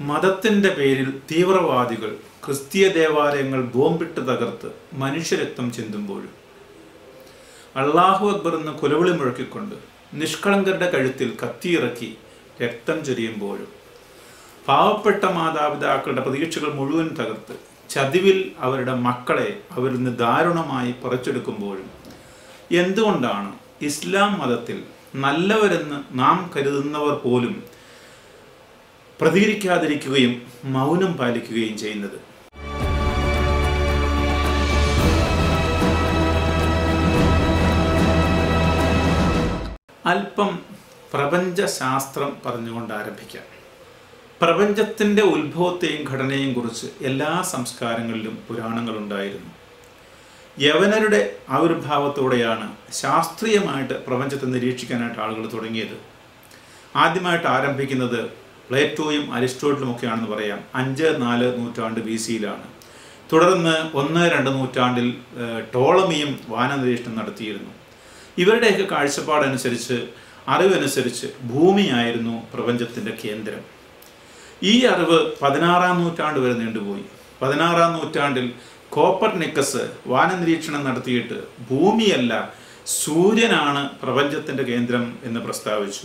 മതത്തിന്റെ പേരിൽ തീവ്രവാദികൾ ക്രിസ്തീയ ദേവാലയങ്ങൾ ബോംബിട്ട് തകർത്ത് മനുഷ്യരക്തം ചിന്തുമ്പോഴും അള്ളാഹു അക്ബർ എന്ന് കുലവിളി മുഴക്കിക്കൊണ്ട് നിഷ്കളങ്കരുടെ കഴുത്തിൽ കത്തിയിറക്കി രക്തം ചൊരിയുമ്പോഴും പാവപ്പെട്ട മാതാപിതാക്കളുടെ പ്രതീക്ഷകൾ മുഴുവൻ തകർത്ത് ചതിവിൽ അവരുടെ മക്കളെ അവരിൽ നിന്ന് ദാരുണമായി പറിച്ചെടുക്കുമ്പോഴും എന്തുകൊണ്ടാണ് ഇസ്ലാം മതത്തിൽ നല്ലവരെന്ന് നാം കരുതുന്നവർ പോലും പ്രതികരിക്കാതിരിക്കുകയും മൗനം പാലിക്കുകയും ചെയ്യുന്നത് അല്പം പ്രപഞ്ചശാസ്ത്രം പറഞ്ഞുകൊണ്ട് ആരംഭിക്കാം പ്രപഞ്ചത്തിൻ്റെ ഉത്ഭവത്തെയും ഘടനയെയും കുറിച്ച് എല്ലാ സംസ്കാരങ്ങളിലും പുരാണങ്ങളുണ്ടായിരുന്നു യവനരുടെ ആവിർഭാവത്തോടെയാണ് ശാസ്ത്രീയമായിട്ട് പ്രപഞ്ചത്തെ നിരീക്ഷിക്കാനായിട്ട് ആളുകൾ തുടങ്ങിയത് ആദ്യമായിട്ട് ആരംഭിക്കുന്നത് പ്ലേറ്റോയും അരിസ്റ്റോട്ടിലും ഒക്കെയാണെന്ന് പറയാം അഞ്ച് നാല് നൂറ്റാണ്ട് ബി സിയിലാണ് തുടർന്ന് ഒന്ന് രണ്ട് നൂറ്റാണ്ടിൽ ഏഹ്, ടോളമിയും വാനനിരീക്ഷണം നടത്തിയിരുന്നു ഇവരുടെയൊക്കെ കാഴ്ചപ്പാടനുസരിച്ച് അറിവനുസരിച്ച് ഭൂമിയായിരുന്നു പ്രപഞ്ചത്തിൻ്റെ കേന്ദ്രം ഈ അറിവ് പതിനാറാം നൂറ്റാണ്ട് വരെ നീണ്ടുപോയി പതിനാറാം നൂറ്റാണ്ടിൽ കോപ്പർ നിക്കസ് വാനനിരീക്ഷണം നടത്തിയിട്ട് ഭൂമിയല്ല സൂര്യനാണ് പ്രപഞ്ചത്തിൻ്റെ കേന്ദ്രം എന്ന് പ്രസ്താവിച്ചു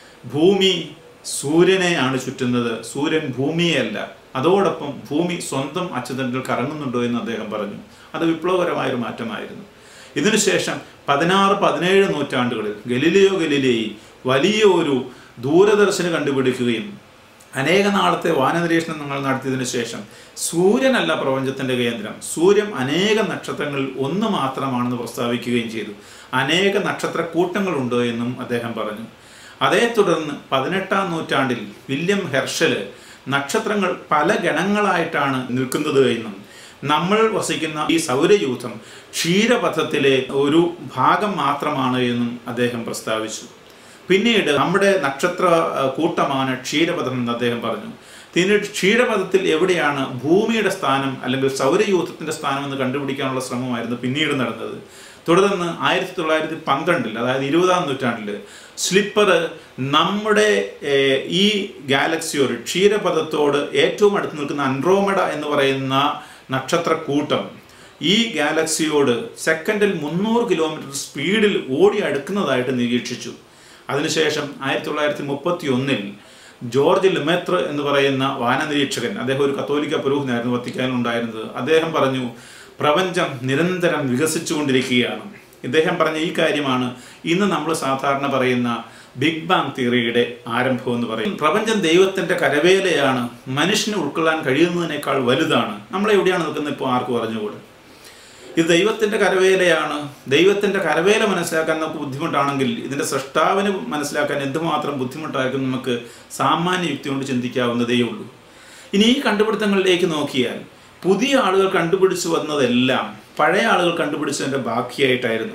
ഭൂമി സൂര്യനെയാണ് ചുറ്റുന്നത് സൂര്യൻ ഭൂമിയെയല്ല അതോടൊപ്പം ഭൂമി സ്വന്തം അച്ചുതണ്ടിൽ കറങ്ങുന്നുണ്ടോ എന്ന് അദ്ദേഹം പറഞ്ഞു അത് വിപ്ലവകരമായൊരു മാറ്റമായിരുന്നു ഇതിനുശേഷം പതിനാറ് പതിനേഴ് നൂറ്റാണ്ടുകളിൽ ഗലീലിയോ ഗലീലേയി വലിയ ഒരു ദൂരദർശന് കണ്ടുപിടിക്കുകയും അനേക നാളത്തെ വാനനിരീക്ഷണം നിങ്ങൾ നടത്തിയതിനു ശേഷം സൂര്യനല്ല പ്രപഞ്ചത്തിന്റെ കേന്ദ്രം സൂര്യൻ അനേക നക്ഷത്രങ്ങളിൽ ഒന്ന് മാത്രമാണെന്ന് പ്രസ്താവിക്കുകയും ചെയ്തു അനേക നക്ഷത്ര കൂട്ടങ്ങളുണ്ട് എന്നും അദ്ദേഹം പറഞ്ഞു അതേ തുടർന്ന് പതിനെട്ടാം നൂറ്റാണ്ടിൽ വില്യം ഹെർഷല് നക്ഷത്രങ്ങൾ പല ഗണങ്ങളായിട്ടാണ് നിൽക്കുന്നത് എന്നും നമ്മൾ വസിക്കുന്ന ഈ സൗരയൂഥം ക്ഷീരപഥത്തിലെ ഒരു ഭാഗം മാത്രമാണ് എന്നും അദ്ദേഹം പ്രസ്താവിച്ചു പിന്നീട് നമ്മുടെ നക്ഷത്ര ആ, കൂട്ടമാണ് ക്ഷീരപഥം എന്ന് അദ്ദേഹം പറഞ്ഞു പിന്നീട് ക്ഷീരപഥത്തിൽ എവിടെയാണ് ഭൂമിയുടെ സ്ഥാനം അല്ലെങ്കിൽ സൗരയൂഥത്തിന്റെ സ്ഥാനം എന്ന് കണ്ടുപിടിക്കാനുള്ള ശ്രമമായിരുന്നു പിന്നീട് നടന്നത് തുടർന്ന് ആയിരത്തി തൊള്ളായിരത്തി പന്ത്രണ്ടിൽ അതായത് ഇരുപതാം നൂറ്റാണ്ടിൽ സ്ലിപ്പർ നമ്മുടെ ഏർ, ഈ ഗാലക്സിയോട് ക്ഷീരപഥത്തോട് ഏറ്റവും അടുത്ത് നിൽക്കുന്ന അൻഡ്രോമഡ എന്ന് പറയുന്ന നക്ഷത്രക്കൂട്ടം ഈ ഗാലക്സിയോട് സെക്കൻഡിൽ മുന്നൂറ് കിലോമീറ്റർ സ്പീഡിൽ ഓടി അടുക്കുന്നതായിട്ട് നിരീക്ഷിച്ചു അതിനുശേഷം ആയിരത്തി തൊള്ളായിരത്തി മുപ്പത്തി ഒന്നിൽ ജോർജ് ലിമെത്ര എന്ന് പറയുന്ന വാനനിരീക്ഷകൻ അദ്ദേഹം ഒരു കത്തോലിക്ക പുരോഹിതനായിരുന്നു വത്തിക്കാനിൽ ഉണ്ടായിരുന്നത് അദ്ദേഹം പറഞ്ഞു പ്രപഞ്ചം നിരന്തരം വികസിച്ചുകൊണ്ടിരിക്കുകയാണ് ഇദ്ദേഹം പറഞ്ഞ ഈ കാര്യമാണ് ഇന്ന് നമ്മൾ സാധാരണ പറയുന്ന ബിഗ് ബാങ് തിയറിയുടെ ആരംഭം എന്ന് പറയും പ്രപഞ്ചം ദൈവത്തിന്റെ കരവേലയാണ് മനുഷ്യന് ഉൾക്കൊള്ളാൻ കഴിയുന്നതിനേക്കാൾ വലുതാണ് നമ്മൾ എവിടെയാണ് നിൽക്കുന്നത് ഇപ്പോൾ ആർക്കും അറിഞ്ഞുകൂടെ ഇത് ദൈവത്തിന്റെ കരവേലയാണ് ദൈവത്തിന്റെ കരവേല മനസ്സിലാക്കാൻ നമുക്ക് ബുദ്ധിമുട്ടാണെങ്കിൽ ഇതിന്റെ സൃഷ്ടാവിന് മനസ്സിലാക്കാൻ എന്തുമാത്രം ബുദ്ധിമുട്ടായിരിക്കും നമുക്ക് സാമാന്യ യുക്തി കൊണ്ട് ചിന്തിക്കാവുന്നതേ ഉള്ളൂ ഇനി ഈ കണ്ടുപിടുത്തങ്ങളിലേക്ക് നോക്കിയാൽ പുതിയ ആളുകൾ കണ്ടുപിടിച്ചു വന്നതെല്ലാം പഴയ ആളുകൾ കണ്ടുപിടിച്ചതിന്റെ ബാക്കിയായിട്ടായിരുന്നു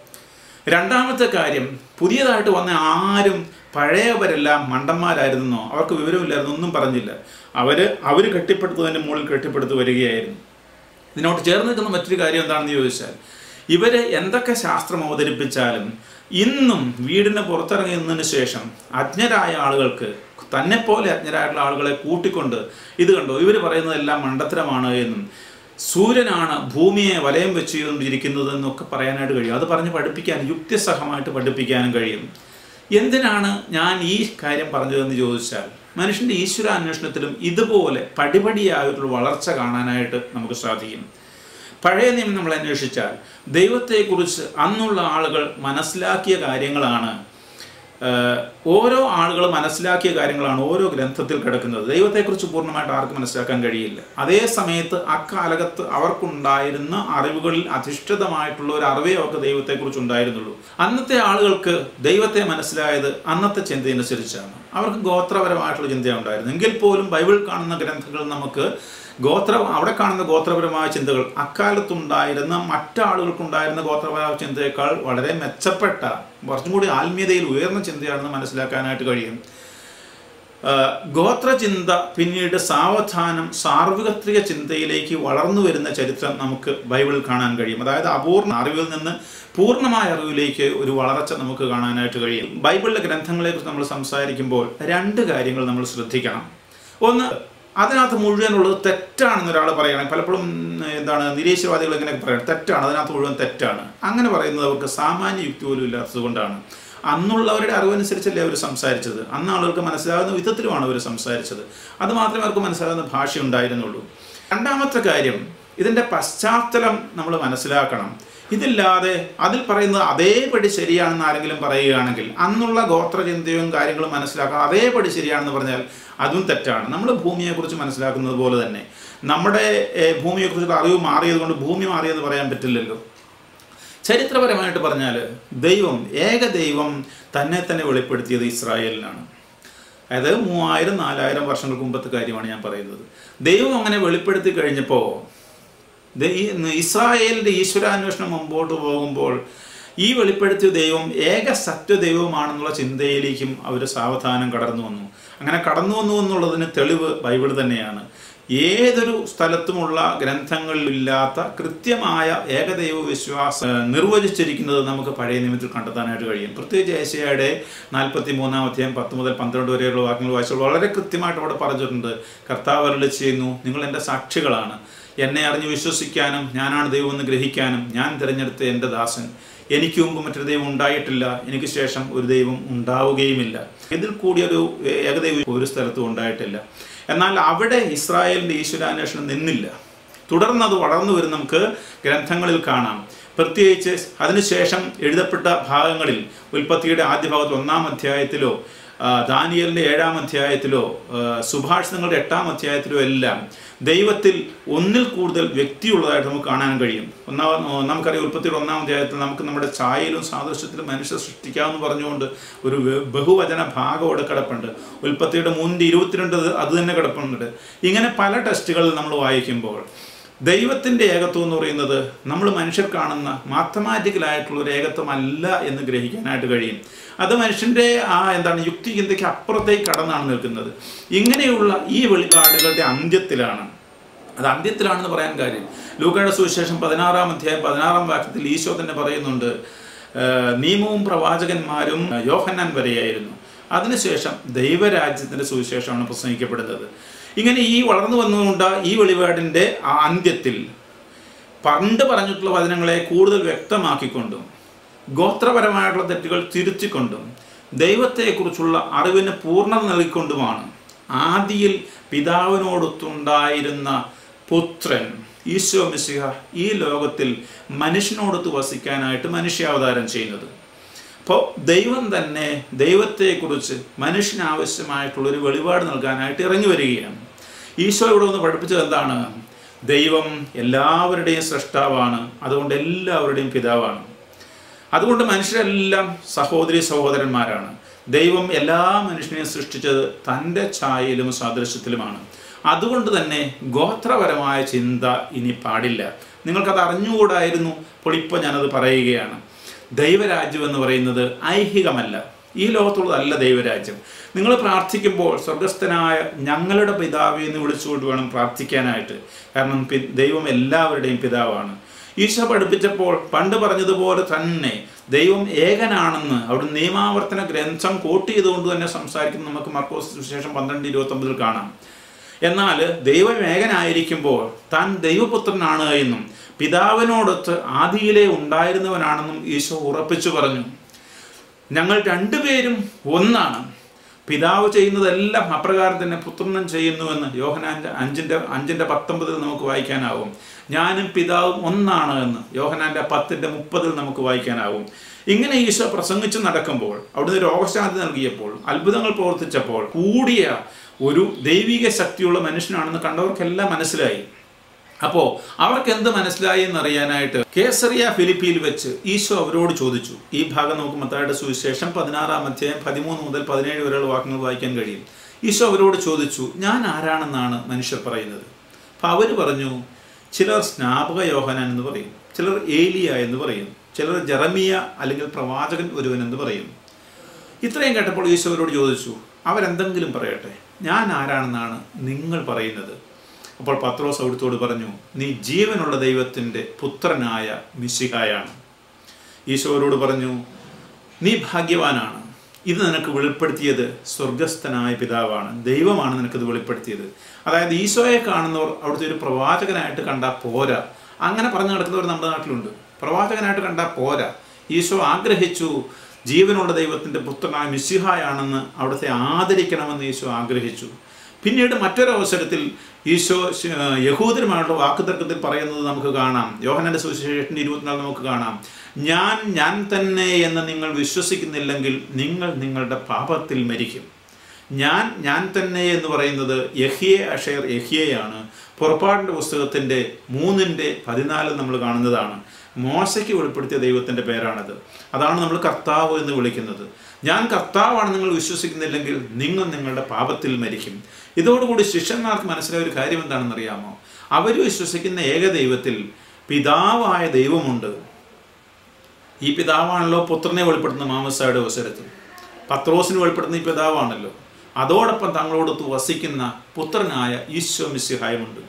രണ്ടാമത്തെ കാര്യം പുതിയതായിട്ട് വന്ന ആരും പഴയവരെല്ലാം മണ്ടന്മാരായിരുന്നോ അവർക്ക് വിവരമില്ലായിരുന്നു ഒന്നും പറഞ്ഞില്ല അവര് അവര് കെട്ടിപ്പടുത്തതിന്റെ മുകളിൽ കെട്ടിപ്പടുത്ത് വരികയായിരുന്നു ഇതിനോട് ചേർന്ന് നിൽക്കുന്ന മറ്റൊരു കാര്യം എന്താണെന്ന് ചോദിച്ചാൽ ഇവര് എന്തൊക്കെ ശാസ്ത്രം അവതരിപ്പിച്ചാലും ഇന്നും വീടിന് പുറത്തിറങ്ങി നിന്നതിന് ശേഷം അജ്ഞരായ ആളുകൾക്ക് തന്നെ പോലെ അജ്ഞരായിട്ടുള്ള ആളുകളെ കൂട്ടിക്കൊണ്ട് ഇത് കണ്ടോ ഇവർ പറയുന്നതെല്ലാം മണ്ടത്തരമാണ് എന്നും സൂര്യനാണ് ഭൂമിയെ വലയം വെച്ചുകൊണ്ടിരിക്കുന്നത് എന്നൊക്കെ പറയാനായിട്ട് കഴിയും അത് പറഞ്ഞ് പഠിപ്പിക്കാൻ യുക്തിസഹമായിട്ട് പഠിപ്പിക്കാനും കഴിയും എന്തിനാണ് ഞാൻ ഈ കാര്യം പറഞ്ഞതെന്ന് ചോദിച്ചാൽ മനുഷ്യന്റെ ഈശ്വരാന്വേഷണത്തിലും ഇതുപോലെ പടിപടിയായിട്ടുള്ള വളർച്ച കാണാനായിട്ട് നമുക്ക് സാധിക്കും പഴയ നിയമം നമ്മൾ അന്വേഷിച്ചാൽ ദൈവത്തെക്കുറിച്ച് അന്നുള്ള ആളുകൾ മനസ്സിലാക്കിയ കാര്യങ്ങളാണ് ഏഹ്, ഓരോ ആളുകൾ മനസ്സിലാക്കിയ കാര്യങ്ങളാണ് ഓരോ ഗ്രന്ഥത്തിൽ കിടക്കുന്നത് ദൈവത്തെക്കുറിച്ച് പൂർണ്ണമായിട്ട് ആർക്കും മനസ്സിലാക്കാൻ കഴിയില്ല അതേ സമയത്ത് അക്കാലത്ത് അവർക്കുണ്ടായിരുന്ന അറിവുകളിൽ അധിഷ്ഠിതമായിട്ടുള്ള ഒരു അറിവേ അവർക്ക് ദൈവത്തെക്കുറിച്ച് ഉണ്ടായിരുന്നുള്ളൂ അന്നത്തെ ആളുകൾക്ക് ദൈവത്തെ മനസ്സിലായത് അന്നത്തെ ചിന്തയനുസരിച്ചാണ് അവർക്ക് ഗോത്രപരമായിട്ടുള്ള ചിന്തയാണ് ഉണ്ടായിരുന്നത് എങ്കിൽ പോലും ബൈബിൾ കാണുന്ന ഗ്രന്ഥങ്ങൾ നമുക്ക് ഗോത്ര അവിടെ കാണുന്ന ഗോത്രപരമായ ചിന്തകൾ അക്കാലത്തുണ്ടായിരുന്ന മറ്റാളുകൾക്കുണ്ടായിരുന്ന ഗോത്രപരമായ ചിന്തയേക്കാൾ വളരെ മെച്ചപ്പെട്ട കുറച്ചും കൂടി ആത്മീയതയിൽ ഉയർന്ന ചിന്തയാണെന്ന് മനസ്സിലാക്കാനായിട്ട് കഴിയും ആ, ഗോത്രചിന്ത പിന്നീട് സാവധാനം സാർവത്രിക ചിന്തയിലേക്ക് വളർന്നു വരുന്ന ചരിത്രം നമുക്ക് ബൈബിളിൽ കാണാൻ കഴിയും അതായത് അപൂർണ അറിവിൽ നിന്ന് പൂർണ്ണമായ അറിവിലേക്ക് ഒരു വളർച്ച നമുക്ക് കാണാനായിട്ട് കഴിയും ബൈബിളിലെ ഗ്രന്ഥങ്ങളെക്കുറിച്ച് നമ്മൾ സംസാരിക്കുമ്പോൾ രണ്ട് കാര്യങ്ങൾ നമ്മൾ ശ്രദ്ധിക്കണം ഒന്ന് അതിനകത്ത് മുഴുവനുള്ളത് തെറ്റാണെന്ന് ഒരാൾ പറയുകയാണെങ്കിൽ പലപ്പോഴും ഉം, എന്താണ് നിരീശ്വരവാദികൾ ഇങ്ങനെ പറയണം തെറ്റാണ് അതിനകത്ത് മുഴുവൻ തെറ്റാണ് അങ്ങനെ പറയുന്നത് അവർക്ക് സാമാന്യ യുക്തി പോലും ഇല്ലാത്തത് കൊണ്ടാണ് അന്നുള്ളവരുടെ അറിവനുസരിച്ചല്ലേ അവർ സംസാരിച്ചത് അന്ന് ആളുകൾക്ക് മനസ്സിലാകുന്ന വിധത്തിലുമാണ് അവർ സംസാരിച്ചത് അത് മാത്രമേ അവർക്ക് മനസ്സിലാകുന്ന ഭാഷ ഉണ്ടായിരുന്നുള്ളൂ രണ്ടാമത്തെ കാര്യം ഇതിൻ്റെ പശ്ചാത്തലം നമ്മൾ മനസ്സിലാക്കണം ഇതില്ലാതെ അതിൽ പറയുന്നത് അതേപടി ശരിയാണെന്ന് ആരെങ്കിലും പറയുകയാണെങ്കിൽ അന്നുള്ള ഗോത്രചിന്തയും കാര്യങ്ങളും മനസ്സിലാക്കാൻ അതേപടി ശരിയാണെന്ന് പറഞ്ഞാൽ അതും തെറ്റാണ് നമ്മൾ ഭൂമിയെക്കുറിച്ച് മനസ്സിലാക്കുന്നത് പോലെ തന്നെ നമ്മുടെ ഏഹ്, ഭൂമിയെക്കുറിച്ചുള്ള അറിവ് മാറിയത് കൊണ്ട് ഭൂമി മാറിയെന്ന് പറയാൻ പറ്റില്ലല്ലോ ചരിത്രപരമായിട്ട് പറഞ്ഞാൽ ദൈവം ഏക ദൈവം തന്നെ തന്നെ വെളിപ്പെടുത്തിയത് ഇസ്രായേലിനാണ് അതായത് മൂവായിരം നാലായിരം വർഷങ്ങൾക്ക് മുമ്പത്തെ കാര്യമാണ് ഞാൻ പറയുന്നത് ദൈവം അങ്ങനെ വെളിപ്പെടുത്തി കഴിഞ്ഞപ്പോൾ ദ- ഈ ഇസ്രായേലിൻ്റെ ഈശ്വരാന്വേഷണം മുമ്പോട്ട് പോകുമ്പോൾ ഈ വെളിപ്പെടുത്തിയ ദൈവം ഏക സത്യദൈവമാണെന്നുള്ള ചിന്തയിലേക്കും അവർ സാവധാനം കടന്നു വന്നു അങ്ങനെ കടന്നു വന്നു എന്നുള്ളതിന് തെളിവ് ബൈബിൾ തന്നെയാണ് ഏതൊരു സ്ഥലത്തുമുള്ള ഗ്രന്ഥങ്ങളിലില്ലാത്ത കൃത്യമായ ഏകദൈവ വിശ്വാസം ഏഹ്, നിർവചിച്ചിരിക്കുന്നത് നമുക്ക് പഴയ നിയമത്തിൽ കണ്ടെത്താനായിട്ട് കഴിയും പ്രത്യേകിച്ച് ഏഷ്യയുടെ നാൽപ്പത്തി മൂന്നാം അധ്യായം പത്ത് മുതൽ പന്ത്രണ്ട് വരെയുള്ള വാക്യങ്ങൾ വായിച്ചാൽ വളരെ കൃത്യമായിട്ട് അവിടെ പറഞ്ഞിട്ടുണ്ട് കർത്താവ് അരുളി ചെയ്യുന്നു നിങ്ങൾ എൻ്റെ സാക്ഷികളാണ് എന്നെ അറിഞ്ഞ് വിശ്വസിക്കാനും ഞാനാണ് ദൈവമെന്ന് ഗ്രഹിക്കാനും ഞാൻ തിരഞ്ഞെടുത്ത എൻ്റെ ദാസൻ എനിക്ക് മുമ്പ് മറ്റൊരു ദൈവം ഉണ്ടായിട്ടില്ല എനിക്ക് ശേഷം ഒരു ദൈവം ഉണ്ടാവുകയുമില്ല ഇതിൽ കൂടിയൊരു ഏകദൈവം ഒരു സ്ഥലത്തും ഉണ്ടായിട്ടില്ല എന്നാൽ അവിടെ ഇസ്രായേലിൻ്റെ ഈശ്വരാന്വേഷണം നിന്നില്ല തുടർന്ന് അത് വളർന്നു വരും നമുക്ക് ഗ്രന്ഥങ്ങളിൽ കാണാം പ്രത്യേകിച്ച് അതിനുശേഷം എഴുതപ്പെട്ട ഭാഗങ്ങളിൽ ഉൽപ്പത്തിയുടെ ആദ്യ ഭാഗത്ത് ഒന്നാം അധ്യായത്തിലോ ആ, ദാനിയലിൻ്റെ ഏഴാം അധ്യായത്തിലോ ആ, സുഭാഷിതങ്ങളുടെ എട്ടാം അധ്യായത്തിലോ എല്ലാം ദൈവത്തിൽ ഒന്നിൽ കൂടുതൽ വ്യക്തിയുള്ളതായിട്ട് നമുക്ക് കാണാൻ കഴിയും ഒന്നാം നമുക്കറിയാം ഉൽപ്പത്തിയുടെ ഒന്നാം അധ്യായത്തിൽ നമുക്ക് നമ്മുടെ ഛായയിലും സാദൃശ്യത്തിലും മനുഷ്യ സൃഷ്ടിക്കാമെന്ന് പറഞ്ഞുകൊണ്ട് ഒരു വ- ബഹുവചന ഭാഗം അവിടെ കിടപ്പുണ്ട് ഉൽപ്പത്തിയുടെ മൂന്നിൻ്റെ ഇരുപത്തിരണ്ട് അത് അത് തന്നെ കിടപ്പുണ്ട് ഇങ്ങനെ പല ടെസ്റ്റുകളിൽ നമ്മൾ വായിക്കുമ്പോൾ ദൈവത്തിൻ്റെ ഏകത്വം എന്ന് പറയുന്നത് നമ്മൾ മനുഷ്യർ കാണുന്ന മാത്തമാറ്റിക്കലായിട്ടുള്ള ഒരു ഏകത്വമല്ല എന്ന് ഗ്രഹിക്കാനായിട്ട് കഴിയും അത് മനുഷ്യൻ്റെ ആ എന്താണ് യുക്തി ചിന്തയ്ക്ക് അപ്പുറത്തേക്ക് കടന്നാണ് നിൽക്കുന്നത് ഇങ്ങനെയുള്ള ഈ വെളിപാടുകളുടെ അന്ത്യത്തിലാണ് അത് അന്ത്യത്തിലാണെന്ന് പറയാൻ കാര്യം ലൂക്കയുടെ സുവിശേഷം പതിനാറാം അധ്യായം പതിനാറാം വാക്യത്തിൽ ഈശോ തന്നെ പറയുന്നുണ്ട് ആ, നിയമവും പ്രവാചകന്മാരും യോഹന്നാൻ വരെയായിരുന്നു അതിനുശേഷം ദൈവരാജ്യത്തിൻ്റെ സുവിശേഷമാണ് പ്രസംഗിക്കപ്പെടുന്നത് ഇങ്ങനെ ഈ വളർന്നു വന്നുകൊണ്ട് ഈ വെളിപാടിൻ്റെ ആ അന്ത്യത്തിൽ പണ്ട് പറഞ്ഞിട്ടുള്ള വചനങ്ങളെ കൂടുതൽ വ്യക്തമാക്കിക്കൊണ്ടും ഗോത്രപരമായിട്ടുള്ള തെറ്റുകൾ തിരുത്തിക്കൊണ്ടും ദൈവത്തെക്കുറിച്ചുള്ള അറിവിന് പൂർണ്ണത നൽകിക്കൊണ്ടുമാണ് ആദിയിൽ പിതാവിനോടൊത്തുണ്ടായിരുന്ന പുത്രൻ ഈശോ മിശിഹ ഈ ലോകത്തിൽ മനുഷ്യനോടൊത്ത് വസിക്കാനായിട്ട് മനുഷ്യാവതാരം ചെയ്യുന്നത് അപ്പോൾ ദൈവം തന്നെ ദൈവത്തെക്കുറിച്ച് മനുഷ്യന് ആവശ്യമായിട്ടുള്ളൊരു വെളിപാട് നൽകാനായിട്ട് ഇറങ്ങി വരികയാണ് ഈശോ ഇവിടെ ഒന്ന് പഠിപ്പിച്ചത് എന്താണ് ദൈവം എല്ലാവരുടെയും സൃഷ്ടാവാണ് അതുകൊണ്ട് എല്ലാവരുടെയും പിതാവാണ് അതുകൊണ്ട് മനുഷ്യരെല്ലാം സഹോദരി സഹോദരന്മാരാണ് ദൈവം എല്ലാ മനുഷ്യനെയും സൃഷ്ടിച്ചത് തൻ്റെ ഛായയിലും സാദൃശ്യത്തിലുമാണ് അതുകൊണ്ട് തന്നെ ഗോത്രപരമായ ചിന്ത ഇനി പാടില്ല നിങ്ങൾക്കത് അറിഞ്ഞുകൂടായിരുന്നു അപ്പോൾ ഇപ്പോൾ ഞാനത് പറയുകയാണ് ദൈവരാജ്യം എന്ന് പറയുന്നത് ഐഹികമല്ല ഈ ലോകത്തുള്ളതല്ല ദൈവരാജ്യം നിങ്ങൾ പ്രാർത്ഥിക്കുമ്പോൾ സ്വർഗസ്ഥനായ ഞങ്ങളുടെ പിതാവെ എന്ന് വിളിച്ചുകൊണ്ട് വേണം പ്രാർത്ഥിക്കാനായിട്ട് കാരണം പി- ദൈവം എല്ലാവരുടെയും പിതാവാണ് ഈശോ പഠിപ്പിച്ചപ്പോൾ പണ്ട് പറഞ്ഞതുപോലെ തന്നെ ദൈവം ഏകനാണെന്ന് അവിടെ നിയമാവർത്തന ഗ്രന്ഥം കോട്ട് ചെയ്തുകൊണ്ട് തന്നെ സംസാരിക്കുന്ന നമുക്ക് മർക്കോസ് സുവിശേഷം പന്ത്രണ്ട് ഇരുപത്തൊമ്പതിൽ കാണാം എന്നാൽ ദൈവം ഏകനായിരിക്കുമ്പോൾ താൻ ദൈവപുത്രനാണ് എന്നും പിതാവിനോടൊത്ത് ആദിയിലെ ഉണ്ടായിരുന്നവനാണെന്നും ഈശോ ഉറപ്പിച്ചു പറഞ്ഞു ഞങ്ങൾ രണ്ടുപേരും ഒന്നാണ് പിതാവ് ചെയ്യുന്നതെല്ലാം അപ്രകാരം തന്നെ പുത്രനും ചെയ്യുന്നുവെന്ന് യോഹനാൻ്റെ അഞ്ചിൻ്റെ അഞ്ചിൻ്റെ പത്തൊമ്പതിൽ നമുക്ക് വായിക്കാനാവും ഞാനും പിതാവും ഒന്നാണ് എന്ന് യോഹനാൻ്റെ പത്തിൻ്റെ മുപ്പതിൽ നമുക്ക് വായിക്കാനാവും ഇങ്ങനെ ഈശോ പ്രസംഗിച്ച് നടക്കുമ്പോൾ അവിടുന്ന് രോഗശാന്തി നൽകിയപ്പോൾ അത്ഭുതങ്ങൾ പ്രവർത്തിച്ചപ്പോൾ കൂടിയ ഒരു ദൈവിക ശക്തിയുള്ള മനുഷ്യനാണെന്ന് കണ്ടവർക്കെല്ലാം മനസ്സിലായി അപ്പോൾ അവർക്ക് എന്ത് മനസ്സിലായി എന്നറിയാനായിട്ട് കേസറിയ ഫിലിപ്പിയിൽ വെച്ച് ഈശോ അവരോട് ചോദിച്ചു ഈ ഭാഗം നമുക്ക് മത്തായുടെ സുവിശേഷം പതിനാറാം അധ്യായം പതിമൂന്ന് മുതൽ പതിനേഴ് വരെയുള്ള വാക്യങ്ങൾ വായിക്കാൻ കഴിയും ഈശോ അവരോട് ചോദിച്ചു ഞാൻ ആരാണെന്നാണ് മനുഷ്യർ പറയുന്നത് അപ്പം അവർ പറഞ്ഞു ചിലർ സ്നാപക യോഹനാൻ എന്ന് പറയും ചിലർ ഏലിയ എന്ന് പറയും ചിലർ ജെറമിയ അല്ലെങ്കിൽ പ്രവാചകൻ ഒരുവൻ എന്ന് പറയും ഇത്രയും കേട്ടപ്പോൾ ഈശോ അവരോട് ചോദിച്ചു അവരെന്തെങ്കിലും പറയട്ടെ ഞാൻ ആരാണെന്നാണ് നിങ്ങൾ പറയുന്നത് അപ്പോൾ പത്രോസ് അവിടുത്തോട് പറഞ്ഞു നീ ജീവനുള്ള ദൈവത്തിൻ്റെ പുത്രനായ മിശിഹായാണ് ഈശോരോട് പറഞ്ഞു നീ ഭാഗ്യവാനാണ് ഇത് നിനക്ക് വെളിപ്പെടുത്തിയത് സ്വർഗസ്ഥനായ പിതാവാണ് ദൈവമാണ് നിനക്കിത് വെളിപ്പെടുത്തിയത് അതായത് ഈശോയെ കാണുന്നവർ അവിടുത്തെ ഒരു പ്രവാചകനായിട്ട് കണ്ടാൽ പോരാ അങ്ങനെ പറഞ്ഞു നടക്കുന്നവർ നമ്മുടെ നാട്ടിലുണ്ട് പ്രവാചകനായിട്ട് കണ്ടാൽ പോരാ ഈശോ ആഗ്രഹിച്ചു ജീവനുള്ള ദൈവത്തിൻ്റെ പുത്രനായ മിസ്സിഹായാണെന്ന് അവിടുത്തെ ആദരിക്കണമെന്ന് ഈശോ ആഗ്രഹിച്ചു പിന്നീട് മറ്റൊരവസരത്തിൽ ഈശോ ശ- യഹൂദരുമായുള്ള വാക്കുതർക്കത്തിൽ പറയുന്നത് നമുക്ക് കാണാം യോഹനന്റെ സുവിശേഷത്തിന്റെ ഇരുപത്തിനാല് നമുക്ക് കാണാം ഞാൻ ഞാൻ തന്നെ എന്ന് നിങ്ങൾ വിശ്വസിക്കുന്നില്ലെങ്കിൽ നിങ്ങൾ നിങ്ങളുടെ പാപത്തിൽ മരിക്കും ഞാൻ ഞാൻ തന്നെ എന്ന് പറയുന്നത് യഹിയെ അഷേർ യഹിയെയാണ് പുറപ്പാടിൻ്റെ പുസ്തകത്തിൻ്റെ മൂന്നിൻ്റെ പതിനാലിൽ നമ്മൾ കാണുന്നതാണ് മോശയ്ക്ക് വെളിപ്പെടുത്തിയ ദൈവത്തിൻ്റെ പേരാണത് അതാണ് നമ്മൾ കർത്താവ് എന്ന് വിളിക്കുന്നത് ഞാൻ കർത്താവാണ് നിങ്ങൾ വിശ്വസിക്കുന്നില്ലെങ്കിൽ നിങ്ങൾ നിങ്ങളുടെ പാപത്തിൽ മരിക്കും ഇതോടുകൂടി ശിഷ്യന്മാർക്ക് മനസ്സിലായ ഒരു കാര്യം എന്താണെന്ന് അറിയാമോ അവർ വിശ്വസിക്കുന്ന ഏക ദൈവത്തിൽ പിതാവായ ദൈവമുണ്ട് ഈ പിതാവാണല്ലോ പുത്രനെ വെളിപ്പെടുത്തുന്ന മാമസായുടെ അവസരത്തിൽ പത്രോസിന് വെളിപ്പെടുത്തുന്ന ഈ പിതാവാണല്ലോ അതോടൊപ്പം തങ്ങളോടൊത്ത് വസിക്കുന്ന പുത്രനായ ഈശോ മിസ്സിഹായുമുണ്ട്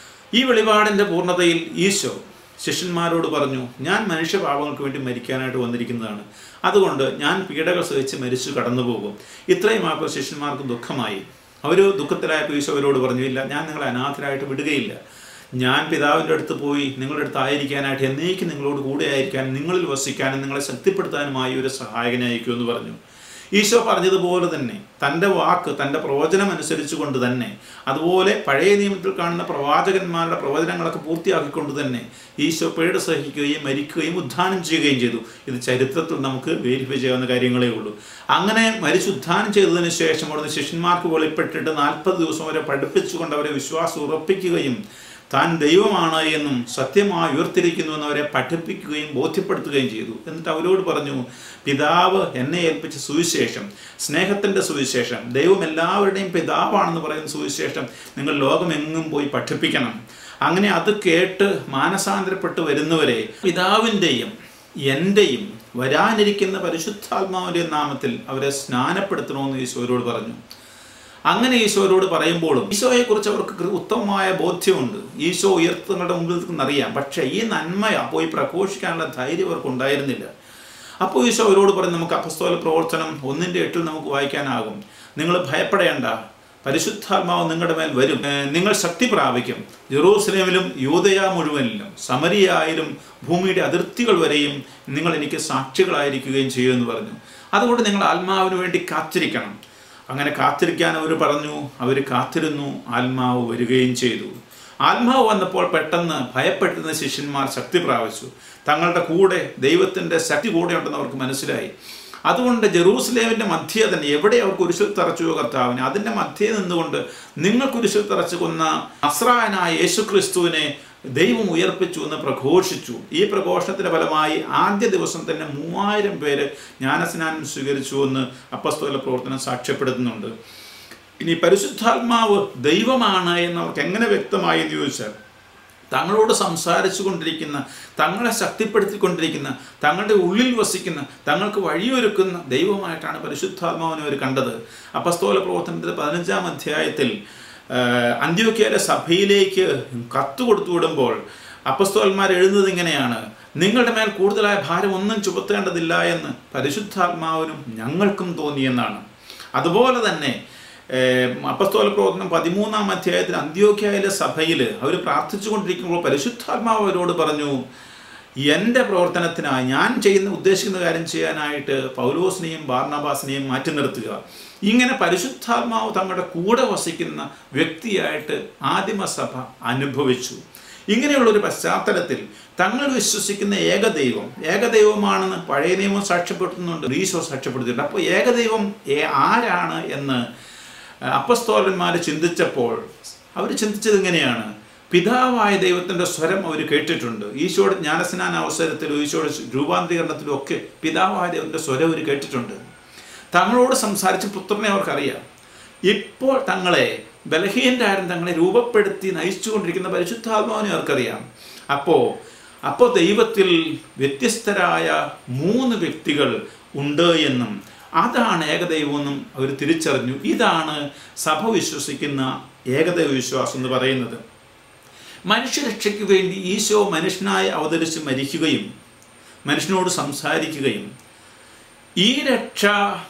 ഈ വെളിപാടിൻ്റെ പൂർണ്ണതയിൽ ഈശോ ശിഷ്യന്മാരോട് പറഞ്ഞു ഞാൻ മനുഷ്യപാപങ്ങൾക്ക് വേണ്ടി മരിക്കാനായിട്ട് വന്നിരിക്കുന്നതാണ് അതുകൊണ്ട് ഞാൻ പീഡകൾ സഹിച്ച് മരിച്ചു കടന്നു പോകും ഇത്രയും ആയപ്പോൾ ശിഷ്യന്മാർക്ക് ദുഃഖമായി അവർ ദുഃഖത്തിലായപ്പോൾ ഈശോ അവരോട് പറഞ്ഞു ഇല്ല ഞാൻ നിങ്ങളെ അനാഥരായിട്ട് വിടുകയില്ല ഞാൻ പിതാവിൻ്റെ അടുത്ത് പോയി നിങ്ങളുടെ അടുത്ത് ആയിരിക്കാനായിട്ട് എന്നേക്കും നിങ്ങളോട് കൂടെ ആയിരിക്കാൻ നിങ്ങളിൽ വസിക്കാനും നിങ്ങളെ ശക്തിപ്പെടുത്താനുമായി ഒരു സഹായകനെ അയക്കുമെന്ന് പറഞ്ഞു ഈശോ പറഞ്ഞതുപോലെ തന്നെ തൻ്റെ വാക്ക് തൻ്റെ പ്രവചനം അനുസരിച്ചുകൊണ്ട് തന്നെ അതുപോലെ പഴയ നിയമത്തിൽ കാണുന്ന പ്രവാചകന്മാരുടെ പ്രവചനങ്ങളൊക്കെ പൂർത്തിയാക്കിക്കൊണ്ട് തന്നെ ഈശോ പേട് സഹിക്കുകയും മരിക്കുകയും ഉദ്ധാനം ചെയ്യുകയും ചെയ്തു ഇത് ചരിത്രത്തിൽ നമുക്ക് വേരിഫൈ ചെയ്യാവുന്ന കാര്യങ്ങളേ ഉള്ളൂ അങ്ങനെ മരിച്ചുദ്ധാനം ചെയ്തതിന് ശേഷം അവിടുന്ന് ശിഷ്യന്മാർക്ക് വെളിപ്പെട്ടിട്ട് നാൽപ്പത് ദിവസം വരെ പഠിപ്പിച്ചുകൊണ്ട് അവരെ വിശ്വാസം ഉറപ്പിക്കുകയും താൻ ദൈവമാണ് എന്നും സത്യമായി ഉയർത്തിരിക്കുന്നു എന്നവരെ പഠിപ്പിക്കുകയും ബോധ്യപ്പെടുത്തുകയും ചെയ്തു എന്നിട്ട് അവരോട് പറഞ്ഞു പിതാവ് എന്നെ ഏൽപ്പിച്ച സുവിശേഷം സ്നേഹത്തിൻ്റെ സുവിശേഷം ദൈവം എല്ലാവരുടെയും പിതാവാണെന്ന് പറയുന്ന സുവിശേഷം നിങ്ങൾ ലോകമെങ്ങും പോയി പഠിപ്പിക്കണം അങ്ങനെ അത് കേട്ട് മാനസാന്തരപ്പെട്ട് വരുന്നവരെ പിതാവിൻ്റെയും എൻ്റെയും വരാനിരിക്കുന്ന പരിശുദ്ധാത്മാവിൻ്റെ നാമത്തിൽ അവരെ സ്നാനപ്പെടുത്തണമെന്ന് ഈശോരോട് പറഞ്ഞു അങ്ങനെ ഈശോരോട് പറയുമ്പോഴും ഈശോയെക്കുറിച്ച് അവർക്ക് കൃ- ഉത്തമമായ ബോധ്യമുണ്ട് ഈശോ ഉയർത്തുങ്ങളുടെ മുമ്പിൽ നിന്നറിയാം പക്ഷേ ഈ നന്മയ പോയി പ്രഘോഷിക്കാനുള്ള ധൈര്യം അവർക്ക് ഉണ്ടായിരുന്നില്ല അപ്പോൾ ഈശോ അവരോട് പറഞ്ഞു നമുക്ക് അപസ്തോല പ്രവർത്തനം ഒന്നിൻ്റെ എട്ടിൽ നമുക്ക് വായിക്കാനാകും നിങ്ങൾ ഭയപ്പെടേണ്ട പരിശുദ്ധാത്മാവ് നിങ്ങളുടെ മേൽ വരും ഏ, നിങ്ങൾ ശക്തി പ്രാപിക്കും ജെറൂസലേമിലും യൂതയ മുഴുവനിലും സമരിയായാലും ഭൂമിയുടെ അതിർത്തികൾ വരെയും നിങ്ങൾ എനിക്ക് സാക്ഷികളായിരിക്കുകയും ചെയ്യുമെന്ന് പറഞ്ഞു അതുകൊണ്ട് നിങ്ങൾ ആത്മാവിന് വേണ്ടി കാത്തിരിക്കണം അങ്ങനെ കാത്തിരിക്കാൻ അവർ പറഞ്ഞു അവർ കാത്തിരുന്നു ആത്മാവ് വരികയും ചെയ്തു ആത്മാവ് വന്നപ്പോൾ പെട്ടെന്ന് ഭയപ്പെട്ടുന്ന ശിഷ്യന്മാർ ശക്തി പ്രാപിച്ചു തങ്ങളുടെ കൂടെ ദൈവത്തിൻ്റെ ശക്തി കൂടെ ഉണ്ടെന്ന് അവർക്ക് മനസ്സിലായി അതുകൊണ്ട് ജെറൂസലേമിൻ്റെ മധ്യേ തന്നെ എവിടെ അവർ കുരിശിൽ തറച്ചു കർത്താവിനെ അതിൻ്റെ മധ്യേ നിന്നുകൊണ്ട് നിങ്ങൾ കുരിശിൽ തറച്ചു കൊന്ന അസ്രായനായ യേശു ക്രിസ്തുവിനെ ദൈവം ഉയർപ്പിച്ചു എന്ന് പ്രഘോഷിച്ചു ഈ പ്രഘോഷണത്തിന്റെ ഫലമായി ആദ്യ ദിവസം തന്നെ മൂവായിരം പേര് ജ്ഞാനസ്നാനം സ്വീകരിച്ചു എന്ന് അപ്പസ്തോല പ്രവർത്തനം സാക്ഷ്യപ്പെടുത്തുന്നുണ്ട് ഇനി പരിശുദ്ധാത്മാവ് ദൈവമാണ് എന്നവർക്ക് എങ്ങനെ വ്യക്തമായി എന്ന് ചോദിച്ചാൽ തങ്ങളോട് സംസാരിച്ചു കൊണ്ടിരിക്കുന്ന തങ്ങളെ ശക്തിപ്പെടുത്തിക്കൊണ്ടിരിക്കുന്ന തങ്ങളുടെ ഉള്ളിൽ വസിക്കുന്ന തങ്ങൾക്ക് വഴിയൊരുക്കുന്ന ദൈവമായിട്ടാണ് പരിശുദ്ധാത്മാവിനെ അവർ കണ്ടത് അപ്പസ്തോല പ്രവർത്തനത്തിൻ്റെ പതിനഞ്ചാം അധ്യായത്തിൽ ആഹ്, അന്ത്യോക്യയിലെ സഭയിലേക്ക് കത്ത് കൊടുത്തു വിടുമ്പോൾ അപ്പസ്തോലന്മാർ എഴുതുന്നത് ഇങ്ങനെയാണ് നിങ്ങളുടെ മേൽ കൂടുതലായ ഭാരം ഒന്നും ചുമത്തേണ്ടതില്ല എന്ന് പരിശുദ്ധാത്മാവിനും ഞങ്ങൾക്കും തോന്നിയെന്നാണ് അതുപോലെ തന്നെ ഏഹ്, അപ്പസ്തോല പ്രവർത്തനം പതിമൂന്നാം അധ്യായത്തിൽ അന്ത്യോക്യയിലെ സഭയിൽ അവർ പ്രാർത്ഥിച്ചുകൊണ്ടിരിക്കുമ്പോൾ പരിശുദ്ധാത്മാവ് അവരോട് പറഞ്ഞു എൻ്റെ പ്രവർത്തനത്തിനായി ഞാൻ ചെയ്യുന്ന ഉദ്ദേശിക്കുന്ന കാര്യം ചെയ്യാനായിട്ട് പൗലോസിനെയും ബാർണബാസിനെയും മാറ്റി നിർത്തുക ഇങ്ങനെ പരിശുദ്ധാത്മാവ് തങ്ങളുടെ കൂടെ വസിക്കുന്ന വ്യക്തിയായിട്ട് ആദിമസഭ അനുഭവിച്ചു ഇങ്ങനെയുള്ള ഒരു പശ്ചാത്തലത്തിൽ തങ്ങൾ വിശ്വസിക്കുന്ന ഏകദൈവം ഏകദൈവമാണെന്ന് പഴയ നിയമം സാക്ഷ്യപ്പെടുത്തുന്നുണ്ട് ഈശോ സാക്ഷ്യപ്പെടുത്തിയിട്ടുണ്ട് അപ്പോൾ ഏകദൈവം ഏ- ആരാണ് എന്ന് അപ്പസ്തോലന്മാർ ചിന്തിച്ചപ്പോൾ അവർ ചിന്തിച്ചത് ഇങ്ങനെയാണ് പിതാവായ ദൈവത്തിൻ്റെ സ്വരം അവർ കേട്ടിട്ടുണ്ട് ഈശോയുടെ ജ്ഞാനസ്നാന അവസരത്തിലും ഈശോയുടെ രൂപാന്തരീകരണത്തിലും ഒക്കെ പിതാവായ ദൈവത്തിൻ്റെ സ്വരം അവർ കേട്ടിട്ടുണ്ട് തങ്ങളോട് സംസാരിച്ച പുത്രനെ അവർക്കറിയാം ഇപ്പോൾ തങ്ങളെ ബലഹീനരാരും തങ്ങളെ രൂപപ്പെടുത്തി നയിച്ചുകൊണ്ടിരിക്കുന്ന പരിശുദ്ധാത്മാവിനെ അവർക്കറിയാം അപ്പോൾ അപ്പോൾ ദൈവത്തിൽ വ്യത്യസ്തരായ മൂന്ന് വ്യക്തികൾ ഉണ്ട് എന്നും അതാണ് ഏകദൈവമെന്നും അവർ തിരിച്ചറിഞ്ഞു ഇതാണ് സഭ വിശ്വസിക്കുന്ന ഏകദൈവ വിശ്വാസം എന്ന് പറയുന്നത് മനുഷ്യരക്ഷയ്ക്ക് വേണ്ടി ഈശോ മനുഷ്യനായി അവതരിച്ച് മരിക്കുകയും മനുഷ്യനോട് സംസാരിക്കുകയും ഈ രക്ഷ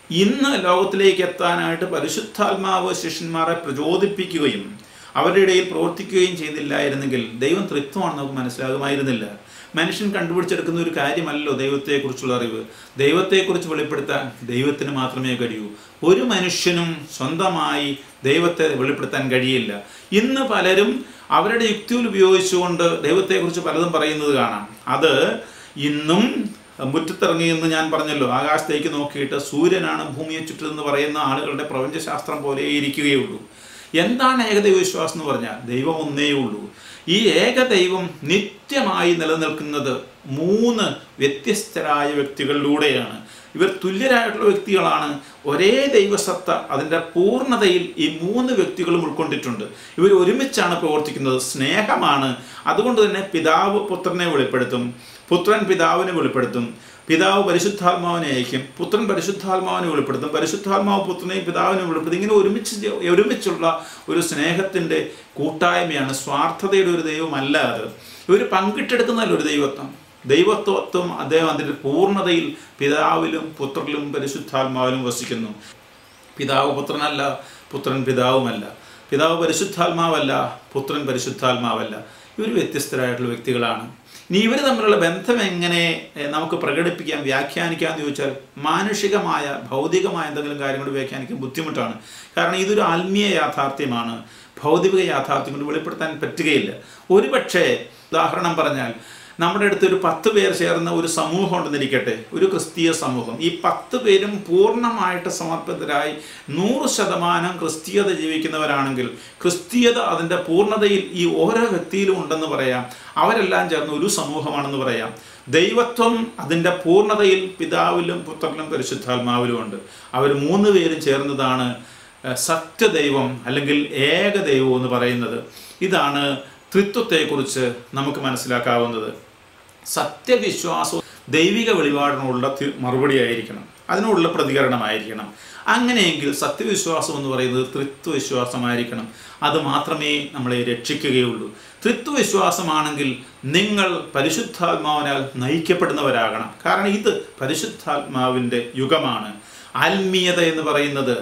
ഇന്ന് ലോകത്തിലേക്ക് എത്താനായിട്ട് പരിശുദ്ധാത്മാവ് ശിഷ്യന്മാരെ പ്രചോദിപ്പിക്കുകയും അവരുടെ ഇടയിൽ പ്രവർത്തിക്കുകയും ചെയ്യുന്നില്ലായിരുന്നെങ്കിൽ ദൈവം തൃത്വമാണെന്ന് നമുക്ക് മനസ്സിലാകുമായിരുന്നില്ല മനുഷ്യൻ കണ്ടുപിടിച്ചെടുക്കുന്ന ഒരു കാര്യമല്ലോ ദൈവത്തെക്കുറിച്ചുള്ള അറിവ് ദൈവത്തെക്കുറിച്ച് വെളിപ്പെടുത്താൻ ദൈവത്തിന് മാത്രമേ കഴിയൂ ഒരു മനുഷ്യനും സ്വന്തമായി ദൈവത്തെ വെളിപ്പെടുത്താൻ കഴിയില്ല ഇന്ന് പലരും അവരുടെ യുക്തികൾ ഉപയോഗിച്ചുകൊണ്ട് ദൈവത്തെക്കുറിച്ച് പലതും പറയുന്നത് കാണാം അത് ഇന്നും മുറ്റത്തിറങ്ങി എന്ന് ഞാൻ പറഞ്ഞല്ലോ ആകാശത്തേക്ക് നോക്കിയിട്ട് സൂര്യനാണ് ഭൂമിയെ ചുറ്റുമെന്ന് പറയുന്ന ആളുകളുടെ പ്രപഞ്ചശാസ്ത്രം പോലെ ഇരിക്കുകയുള്ളൂ എന്താണ് ഏകദൈവ വിശ്വാസം എന്ന് പറഞ്ഞാൽ ദൈവം ഒന്നേ ഉള്ളൂ ഈ ഏകദൈവം നിത്യമായി നിലനിൽക്കുന്നത് മൂന്ന് വ്യത്യസ്തരായ വ്യക്തികളിലൂടെയാണ് ഇവർ തുല്യരായിട്ടുള്ള വ്യക്തികളാണ് ഒരേ ദൈവസത്ത അതിൻ്റെ പൂർണ്ണതയിൽ ഈ മൂന്ന് വ്യക്തികളും ഉൾക്കൊണ്ടിട്ടുണ്ട് ഇവർ ഒരുമിച്ചാണ് പ്രവർത്തിക്കുന്നത് സ്നേഹമാണ് അതുകൊണ്ട് തന്നെ പിതാവ് പുത്രനെ വെളിപ്പെടുത്തും പുത്രൻ പിതാവിനെ വെളിപ്പെടുത്തും പിതാവ് പരിശുദ്ധാത്മാവിനെ അയക്കും പുത്രൻ പരിശുദ്ധാത്മാവിനെ വെളിപ്പെടുത്തും പരിശുദ്ധാത്മാവ് പുത്രനെയും പിതാവിനെയും വെളിപ്പെടുത്തും ഇങ്ങനെ ഒരുമിച്ച് ജ- ഒരുമിച്ചുള്ള ഒരു സ്നേഹത്തിൻ്റെ കൂട്ടായ്മയാണ് സ്വാർത്ഥതയുടെ ഒരു ദൈവമല്ല അത് ഇവർ പങ്കിട്ടെടുക്കുന്നതല്ല ഒരു ദൈവത്വം ദൈവത്വത്വം അദ്ദേഹം അതിൻ്റെ പൂർണ്ണതയിൽ പിതാവിലും പുത്രനിലും പരിശുദ്ധാത്മാവിലും വസിക്കുന്നു പിതാവ് പുത്രനല്ല പുത്രൻ പിതാവുമല്ല പിതാവ് പരിശുദ്ധാത്മാവല്ല പുത്രൻ പരിശുദ്ധാത്മാവല്ല ഇവർ വ്യത്യസ്തരായിട്ടുള്ള വ്യക്തികളാണ് ഇനി ഇവർ തമ്മിലുള്ള ബന്ധം എങ്ങനെ എഹ്, നമുക്ക് പ്രകടിപ്പിക്കാം വ്യാഖ്യാനിക്കാം എന്ന് ചോദിച്ചാൽ മാനുഷികമായ ഭൗതികമായ എന്തെങ്കിലും കാര്യങ്ങൾ വ്യാഖ്യാനിക്കാൻ ബുദ്ധിമുട്ടാണ് കാരണം ഇതൊരു ആത്മീയ യാഥാർത്ഥ്യമാണ് ഭൗതിക യാഥാർത്ഥ്യം കൊണ്ട് വെളിപ്പെടുത്താൻ പറ്റുകയില്ല ഒരുപക്ഷെ ഉദാഹരണം പറഞ്ഞാൽ നമ്മുടെ അടുത്ത് ഒരു പത്ത് പേർ ചേർന്ന ഒരു സമൂഹം ഉണ്ടെന്നിരിക്കട്ടെ ഒരു ക്രിസ്തീയ സമൂഹം ഈ പത്ത് പേരും പൂർണ്ണമായിട്ട് സമർപ്പിതരായി നൂറ് ശതമാനം ക്രിസ്തീയത ജീവിക്കുന്നവരാണെങ്കിൽ ക്രിസ്തീയത അതിൻ്റെ പൂർണ്ണതയിൽ ഈ ഓരോ വ്യക്തിയിലും ഉണ്ടെന്ന് പറയാം അവരെല്ലാം ചേർന്ന് ഒരു സമൂഹമാണെന്ന് പറയാം ദൈവത്വം അതിൻ്റെ പൂർണ്ണതയിൽ പിതാവിലും പുത്രനിലും പരിശുദ്ധാത്മാവിലും ഉണ്ട് അവർ മൂന്ന് പേരും ചേർന്നതാണ് ഏഹ്, സത്യദൈവം അല്ലെങ്കിൽ ഏകദൈവം എന്ന് പറയുന്നത് ഇതാണ് ത്രിത്വത്തെക്കുറിച്ച് നമുക്ക് മനസ്സിലാക്കാവുന്നത് സത്യവിശ്വാസവും ദൈവിക വെളിപാടിനുള്ള തി- മറുപടിയായിരിക്കണം അതിനോടുള്ള പ്രതികരണമായിരിക്കണം അങ്ങനെയെങ്കിൽ സത്യവിശ്വാസം എന്ന് പറയുന്നത് ത്രിത്വവിശ്വാസമായിരിക്കണം അത് മാത്രമേ നമ്മളെ രക്ഷിക്കുകയുള്ളൂ ത്രിത്വവിശ്വാസമാണെങ്കിൽ നിങ്ങൾ പരിശുദ്ധാത്മാവിനാൽ നയിക്കപ്പെടുന്നവരാകണം കാരണം ഇത് പരിശുദ്ധാത്മാവിൻ്റെ യുഗമാണ് ആത്മീയത എന്ന് പറയുന്നത്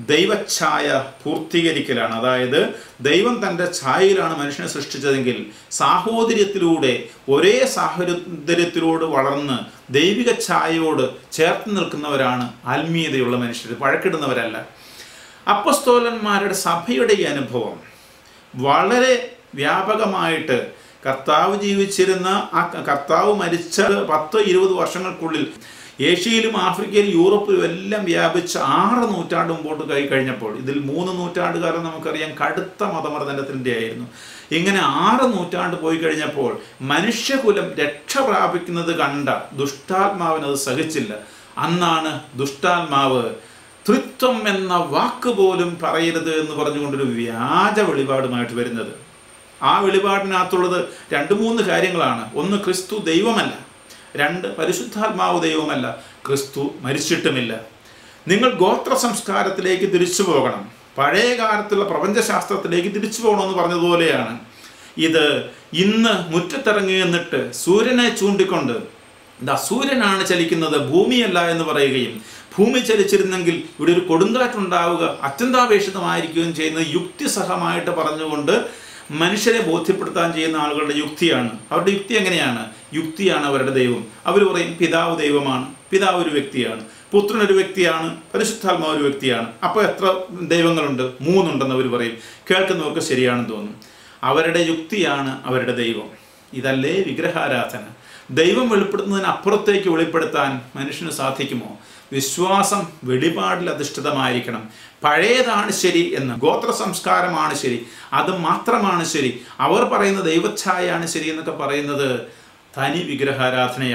ദൈവഛായ പൂർത്തീകരിക്കലാണ് അതായത് ദൈവം തൻ്റെ ഛായയിലാണ് മനുഷ്യനെ സൃഷ്ടിച്ചതെങ്കിൽ സാഹോദര്യത്തിലൂടെ ഒരേ സാഹോദര്യത്തിലൂടെ വളർന്ന് ദൈവിക ഛായയോട് ചേർത്ത് നിൽക്കുന്നവരാണ് ആത്മീയതയുള്ള മനുഷ്യർ വഴക്കിടുന്നവരല്ല അപ്പസ്തോലന്മാരുടെ സഭയുടെ ഈ അനുഭവം വളരെ വ്യാപകമായിട്ട് കർത്താവ് ജീവിച്ചിരുന്ന ആ കർത്താവ് മരിച്ച പത്ത് ഇരുപത് വർഷങ്ങൾക്കുള്ളിൽ ഏഷ്യയിലും ആഫ്രിക്കയിലും യൂറോപ്പിലും എല്ലാം വ്യാപിച്ച് ആറ് നൂറ്റാണ്ട് മുമ്പോട്ട് കൈ കഴിഞ്ഞപ്പോൾ ഇതിൽ മൂന്ന് നൂറ്റാണ്ടുകാലം നമുക്കറിയാം കടുത്ത മതമർദ്ദനത്തിൻ്റെ ആയിരുന്നു ഇങ്ങനെ ആറ് നൂറ്റാണ്ട് പോയി കഴിഞ്ഞപ്പോൾ മനുഷ്യകുലം രക്ഷ പ്രാപിക്കുന്നത് കണ്ട ദുഷ്ടാത്മാവിന് അത് സഹിച്ചില്ല അന്നാണ് ദുഷ്ടാത്മാവ് ത്രിത്വം എന്ന വാക്ക് പോലും പറയരുത് എന്ന് പറഞ്ഞുകൊണ്ടൊരു വ്യാജ വെളിപാടുമായിട്ട് വരുന്നത് ആ വെളിപാടിനകത്തുള്ളത് രണ്ട് മൂന്ന് കാര്യങ്ങളാണ് ഒന്ന് ക്രിസ്തു ദൈവമല്ല രണ്ട് പരിശുദ്ധാത്മാവ് ദൈവമല്ല ക്രിസ്തു മരിച്ചിട്ടുമില്ല നിങ്ങൾ ഗോത്ര സംസ്കാരത്തിലേക്ക് തിരിച്ചു പോകണം പഴയ കാലത്തുള്ള പ്രപഞ്ചശാസ്ത്രത്തിലേക്ക് തിരിച്ചു പോകണമെന്ന് പറഞ്ഞതുപോലെയാണ് ഇത് ഇന്ന് മുറ്റത്തിറങ്ങി എന്നിട്ട് സൂര്യനെ ചൂണ്ടിക്കൊണ്ട് ദാ സൂര്യനാണ് ചലിക്കുന്നത് ഭൂമിയല്ല എന്ന് പറയുകയും ഭൂമി ചലിച്ചിരുന്നെങ്കിൽ ഇവിടെ ഒരു കൊടുങ്കാറ്റുണ്ടാവുക അത്യന്താപേക്ഷിതമായിരിക്കുകയും ചെയ്യുന്നത് യുക്തിസഹമായിട്ട് പറഞ്ഞുകൊണ്ട് മനുഷ്യരെ ബോധ്യപ്പെടുത്താൻ ചെയ്യുന്ന ആളുകളുടെ യുക്തിയാണ് അവരുടെ യുക്തി എങ്ങനെയാണ് യുക്തിയാണ് അവരുടെ ദൈവം അവർ പറയും പിതാവ് ദൈവമാണ് പിതാവ് ഒരു വ്യക്തിയാണ് പുത്രൻ ഒരു വ്യക്തിയാണ് പരിശുദ്ധാത്മാവ് ഒരു വ്യക്തിയാണ് അപ്പോൾ എത്ര ദൈവങ്ങളുണ്ട് മൂന്നുണ്ടെന്ന് അവർ പറയും കേൾക്കുന്നവർക്ക് ശരിയാണെന്ന് തോന്നും അവരുടെ യുക്തിയാണ് അവരുടെ ദൈവം ഇതല്ലേ വിഗ്രഹാരാധന ദൈവം വെളിപ്പെടുത്തുന്നതിന് അപ്പുറത്തേക്ക് വെളിപ്പെടുത്താൻ മനുഷ്യന് സാധിക്കുമോ വിശ്വാസം വെളിപാടിൽ അധിഷ്ഠിതമായിരിക്കണം പഴയതാണ് ശരി എന്ന് ഗോത്ര സംസ്കാരമാണ് ശരി അത് മാത്രമാണ് ശരി അവർ പറയുന്ന ദൈവഛായയാണ് ശരി എന്നൊക്കെ പറയുന്നത് തനി വിഗ്രഹാരാധനയാണ്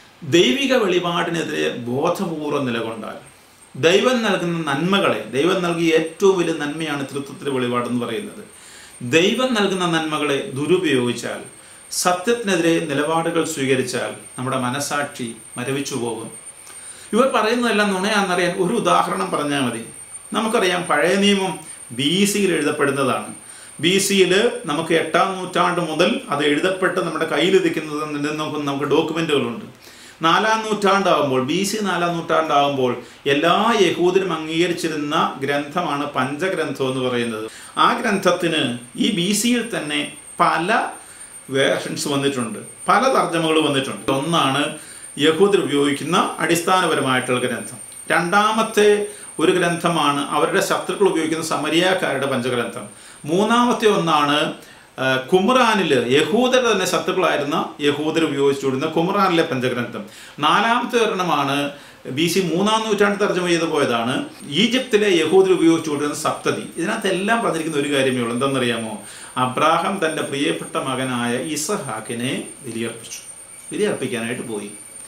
ദൈവിക വെളിപാടിനെതിരെ ബോധപൂർവ്വം നിലകൊണ്ടാൽ ദൈവം നൽകുന്ന നന്മകളെ ദൈവം നൽകിയ ഏറ്റവും വലിയ നന്മയാണ് തൃത്വത്തിലെ വെളിപാടെന്ന് പറയുന്നത് ദൈവം നൽകുന്ന നന്മകളെ ദുരുപയോഗിച്ചാൽ സത്യത്തിനെതിരെ നിലപാടുകൾ സ്വീകരിച്ചാൽ നമ്മുടെ മനസാക്ഷി മരവിച്ചു പോകും ഇവർ പറയുന്നതെല്ലാം നുണയാണെന്നറിയാൻ ഒരു ഉദാഹരണം പറഞ്ഞാൽ മതി നമുക്കറിയാം പഴയ നിയമം ബി സിയിൽ എഴുതപ്പെടുന്നതാണ് ബി സിയിൽ നമുക്ക് എട്ടാം നൂറ്റാണ്ട് മുതൽ അത് എഴുതപ്പെട്ട് നമ്മുടെ കയ്യിലിരിക്കുന്നത് നമുക്ക് നമുക്ക് ഡോക്യുമെൻറ്റുകളുണ്ട് നാലാം നൂറ്റാണ്ടാകുമ്പോൾ ബി സി നാലാം നൂറ്റാണ്ടാകുമ്പോൾ എല്ലാ യഹൂദരും അംഗീകരിച്ചിരുന്ന ഗ്രന്ഥമാണ് പഞ്ചഗ്രന്ഥം എന്ന് പറയുന്നത് ആ ഗ്രന്ഥത്തിന് ഈ ബി സിയിൽ തന്നെ പല വേർഷൻസ് വന്നിട്ടുണ്ട് പല തർജ്ജമകൾ വന്നിട്ടുണ്ട് ഒന്നാണ് യഹൂദർ ഉപയോഗിക്കുന്ന അടിസ്ഥാനപരമായിട്ടുള്ള ഗ്രന്ഥം രണ്ടാമത്തെ ഒരു ഗ്രന്ഥമാണ് അവരുടെ ശത്രുക്കൾ ഉപയോഗിക്കുന്ന സമരിയാക്കാരുടെ പഞ്ചഗ്രന്ഥം മൂന്നാമത്തെ ഒന്നാണ് ആ, കുമ്രാനിൽ യഹൂദർ തന്നെ ശത്രുക്കളായിരുന്ന യഹൂദർ ഉപയോഗിച്ചുകൊണ്ടിരുന്ന കുമ്രാനിലെ പഞ്ചഗ്രന്ഥം നാലാമത്തെ ഒരെണ്ണമാണ് ബി സി മൂന്നാം നൂറ്റാണ്ട് തർജ്ജമ ചെയ്തു പോയതാണ് ഈജിപ്തിലെ യഹൂദർ ഉപയോഗിച്ചുകൊണ്ടിരുന്ന സപ്തതി ഇതിനകത്ത് എല്ലാം പറഞ്ഞിരിക്കുന്ന ഒരു കാര്യമേ ഉള്ളൂ എന്താണെന്നറിയാമോ അബ്രാഹാം തൻ്റെ പ്രിയപ്പെട്ട മകനായ ഇസഹാക്കിനെ ബലിയർപ്പിച്ചു ബലിയർപ്പിക്കാനായിട്ട് പോയി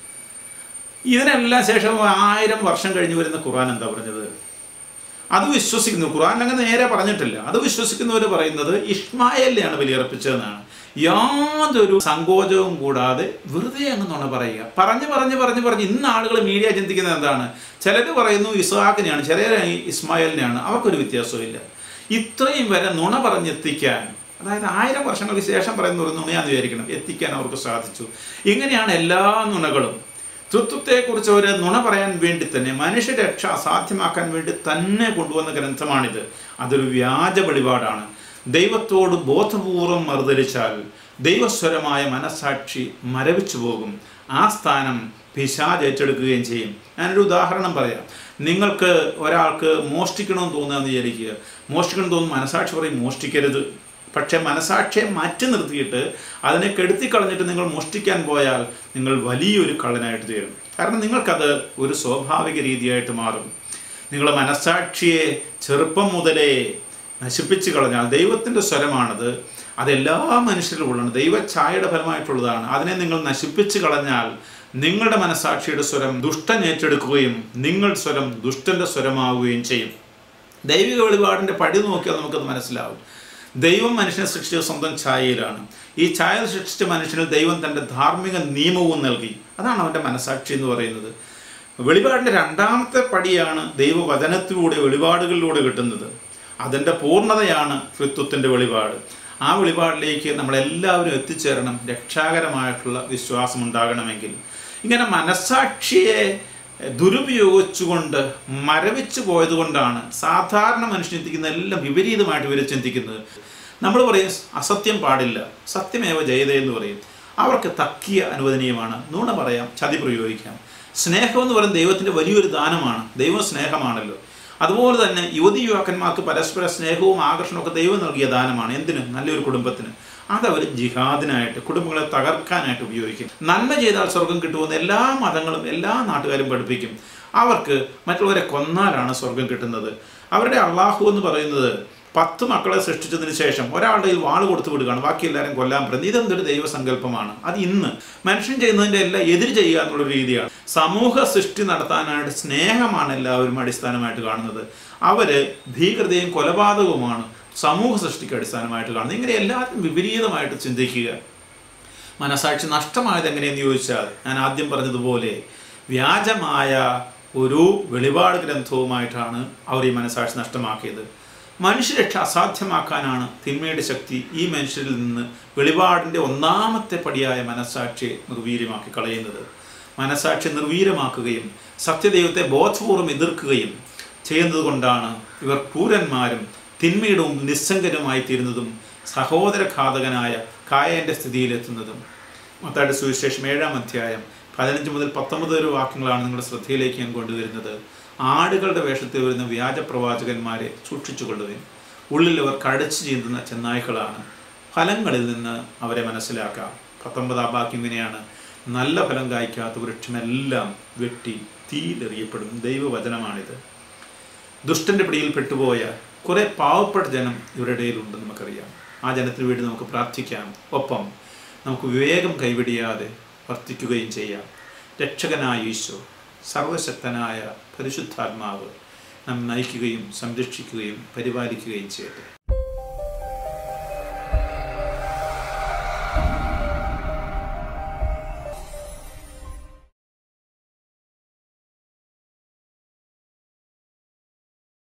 ഇതിനെല്ലാം ശേഷം ആയിരം വർഷം കഴിഞ്ഞ് വരുന്ന ഖുർആൻ എന്താ പറഞ്ഞത് അത് വിശ്വസിക്കുന്നു ഖുർആൻ അങ്ങനെ നേരെ പറഞ്ഞിട്ടില്ല അത് വിശ്വസിക്കുന്നവർ പറയുന്നത് ഇസ്മായേലിനെയാണ് ബലിയർപ്പിച്ചതെന്നാണ് യാതൊരു സങ്കോചവും കൂടാതെ വെറുതെ അങ്ങ് നുണ പറയുക പറഞ്ഞ് പറഞ്ഞ് പറഞ്ഞ് പറഞ്ഞ് ഇന്ന് ആളുകൾ മീഡിയ ചിന്തിക്കുന്നത് എന്താണ് ചിലർ പറയുന്നു ഇസ്ഹാഖിനെയാണ് ചിലർ ഇസ്മായിലിനെയാണ് അവർക്കൊരു വ്യത്യാസവും ഇല്ല ഇത്രയും വരെ നുണ പറഞ്ഞെത്തിക്കാൻ അതായത് ആയിരം വർഷങ്ങൾക്ക് ശേഷം പറയുന്ന ഒരു നുണയാന്ന് വിചാരിക്കണം എത്തിക്കാൻ അവർക്ക് സാധിച്ചു ഇങ്ങനെയാണ് എല്ലാ നുണകളും തൃത്വത്തെക്കുറിച്ച് ഒരു നുണ പറയാൻ വേണ്ടി തന്നെ മനുഷ്യരക്ഷ അസാധ്യമാക്കാൻ വേണ്ടി തന്നെ കൊണ്ടുവന്ന ഗ്രന്ഥമാണിത് അതൊരു വ്യാജ വെളിപാടാണ് ദൈവത്തോട് ബോധപൂർവം മറുതലിച്ചാൽ ദൈവസ്വരമായ മനസാക്ഷി മരവിച്ചു പോകും ആ സ്ഥാനം പിശാജ് ഏറ്റെടുക്കുകയും ചെയ്യും ഞാനൊരു ഉദാഹരണം പറയാം നിങ്ങൾക്ക് ഒരാൾക്ക് മോഷ്ടിക്കണമെന്ന് തോന്നുകയെന്ന് വിചാരിക്കുക മോഷ്ടിക്കണം തോന്നുന്നു മനസാക്ഷി പറയും മോഷ്ടിക്കരുത് പക്ഷേ മനസാക്ഷിയെ മാറ്റി നിർത്തിയിട്ട് അതിനെ കെടുത്തിക്കളഞ്ഞിട്ട് നിങ്ങൾ മോഷ്ടിക്കാൻ പോയാൽ നിങ്ങൾ വലിയൊരു കള്ളനായിട്ട് തീരും കാരണം നിങ്ങൾക്കത് ഒരു സ്വാഭാവിക രീതിയായിട്ട് മാറും നിങ്ങളുടെ മനസാക്ഷിയെ ചെറുപ്പം മുതലേ നശിപ്പിച്ച് കളഞ്ഞാൽ ദൈവത്തിൻ്റെ സ്വരമാണത് അതെല്ലാ മനുഷ്യരിലും ഉള്ളതാണ് ദൈവഛായയുടെ ഫലമായിട്ടുള്ളതാണ് അതിനെ നിങ്ങൾ നശിപ്പിച്ച് കളഞ്ഞാൽ നിങ്ങളുടെ മനസാക്ഷിയുടെ സ്വരം ദുഷ്ടൻ ഏറ്റെടുക്കുകയും നിങ്ങൾ സ്വരം ദുഷ്ടന്റെ സ്വരമാവുകയും ചെയ്യും ദൈവിക വെളിപാടിൻ്റെ പടി നോക്കിയാൽ നമുക്കത് മനസ്സിലാവും ദൈവം മനുഷ്യനെ സൃഷ്ടിച്ച സ്വന്തം ഛായയിലാണ് ഈ ഛായ സൃഷ്ടിച്ച മനുഷ്യന് ദൈവം തൻ്റെ ധാർമ്മിക നിയമവും നൽകി അതാണ് അവൻ്റെ മനസാക്ഷി എന്ന് പറയുന്നത് വെളിപാടിൻ്റെ രണ്ടാമത്തെ പടിയാണ് ദൈവവചനത്തിലൂടെ വെളിപാടുകളിലൂടെ കിട്ടുന്നത് അതിൻ്റെ പൂർണ്ണതയാണ് ത്രിത്വത്തിൻ്റെ വെളിപാട് ആ വെളിപാടിലേക്ക് നമ്മളെല്ലാവരും എത്തിച്ചേരണം രക്ഷാകരമായിട്ടുള്ള വിശ്വാസം ഉണ്ടാകണമെങ്കിൽ ഇങ്ങനെ മനസാക്ഷിയെ ദുരുപയോഗിച്ചുകൊണ്ട് മരവിച്ചു പോയതുകൊണ്ടാണ് സാധാരണ മനുഷ്യൻ ചിന്തിക്കുന്ന എല്ലാം വിപരീതമായിട്ട് ഇവർ ചിന്തിക്കുന്നത് നമ്മൾ പറയും അസത്യം പാടില്ല സത്യമേവ ജയത എന്ന് പറയും അവർക്ക് തക്കിയ അനുവദനീയമാണ് നുണ പറയാം ചതി പ്രയോഗിക്കാം സ്നേഹം എന്ന് പറയുന്നത് ദൈവത്തിൻ്റെ വലിയൊരു ദാനമാണ് ദൈവം സ്നേഹമാണല്ലോ അതുപോലെ തന്നെ യുവതി യുവാക്കന്മാർക്ക് പരസ്പര സ്നേഹവും ആകർഷണവും ഒക്കെ ദൈവം നൽകിയ ദാനമാണ് എന്തിന് നല്ലൊരു കുടുംബത്തിന് അതവർ ജിഹാദിനായിട്ട് കുടുംബങ്ങളെ തകർക്കാനായിട്ട് ഉപയോഗിക്കും നന്മ ചെയ്താൽ സ്വർഗം കിട്ടുമെന്ന് എല്ലാ മതങ്ങളും എല്ലാ നാട്ടുകാരും പഠിപ്പിക്കും അവർക്ക് മറ്റുള്ളവരെ കൊന്നാലാണ് സ്വർഗം കിട്ടുന്നത് അവരുടെ അള്ളാഹു എന്ന് പറയുന്നത് പത്ത് മക്കളെ സൃഷ്ടിച്ചതിന് ശേഷം ഒരാളുടെ കയ്യിൽ വാള് കൊടുത്തു വിടുകയാണ് ബാക്കി എല്ലാവരും കൊല്ലാൻ പറയുന്നത് ഇതെന്തൊരു ദൈവസങ്കല്പമാണ് അത് ഇന്ന് മനുഷ്യൻ ചെയ്യുന്നതിൻ്റെ എല്ലാം എതിര് ചെയ്യുക എന്നുള്ള രീതിയാണ് സമൂഹ സൃഷ്ടി നടത്താനായിട്ട് സ്നേഹമാണ് എല്ലാവരും അടിസ്ഥാനമായിട്ട് കാണുന്നത് അവര് ഭീകരതയും കൊലപാതകവുമാണ് സമൂഹ സൃഷ്ടിക്ക് അടിസ്ഥാനമായിട്ട് കാണുന്നത് ഇങ്ങനെ എല്ലാവരും വിപരീതമായിട്ട് ചിന്തിക്കുക മനസാക്ഷി നഷ്ടമായത് എങ്ങനെയെന്ന് ചോദിച്ചാൽ ഞാൻ ആദ്യം പറഞ്ഞതുപോലെ വ്യാജമായ ഒരു വെളിപാട് ഗ്രന്ഥവുമായിട്ടാണ് അവർ ഈ മനസാക്ഷി നഷ്ടമാക്കിയത് മനുഷ്യരക്ഷ അസാധ്യമാക്കാനാണ് തിന്മയുടെ ശക്തി ഈ മനുഷ്യരിൽ നിന്ന് വെളിപാടിൻ്റെ ഒന്നാമത്തെ പടിയായ മനസാക്ഷിയെ നിർവീര്യമാക്കി കളയുന്നത് മനസാക്ഷി നിർവീര്യമാക്കുകയും സത്യദൈവത്തെ ബോധപൂർവ്വം എതിർക്കുകയും ചെയ്യുന്നത് കൊണ്ടാണ് ഇവർ ക്രൂരന്മാരും തിന്മയുടെ മുമ്പ് നിസ്സംഗരുമായി തീരുന്നതും സഹോദരഘാതകനായ കായൻ്റെ സ്ഥിതിയിലെത്തുന്നതും മത്തായുടെ സുവിശേഷം ഏഴാം അധ്യായം പതിനഞ്ച് മുതൽ പത്തൊമ്പത് വരെ വാക്യങ്ങളാണ് നിങ്ങളുടെ ശ്രദ്ധയിലേക്ക് ഞാൻ കൊണ്ടുവരുന്നത് ആടുകളുടെ വേഷത്തിൽ വരുന്ന വ്യാജ പ്രവാചകന്മാരെ സൂക്ഷിച്ചു കൊള്ളുവിൻ ഉള്ളിൽ അവർ കടച്ചു ചീന്തുന്ന ചെന്നായ്ക്കളാണ് ഫലങ്ങളിൽ നിന്ന് അവരെ മനസ്സിലാക്കാം പത്തൊമ്പതാം വാക്യം ഇങ്ങനെയാണ് നല്ല ഫലം കായ്ക്കാത്ത വൃക്ഷമെല്ലാം വെട്ടി തീയിലെറിയപ്പെടും ദൈവവചനമാണിത് ദുഷ്ടന്റെ പിടിയിൽ പെട്ടുപോയ കുറെ പാവപ്പെട്ട ജനം ഇവരുടെ ഇടയിലുണ്ട് നമുക്കറിയാം ആ ജനത്തിന് വേണ്ടി നമുക്ക് പ്രാർത്ഥിക്കാം ഒപ്പം നമുക്ക് വിവേകം കൈവിടിയാതെ വർത്തിക്കുകയും ചെയ്യാം രക്ഷകനായ ഈശോ സർവശക്തനായ പരിശുദ്ധാത്മാവ് നാം നയിക്കുകയും സംരക്ഷിക്കുകയും പരിപാലിക്കുകയും ചെയ്യട്ടെ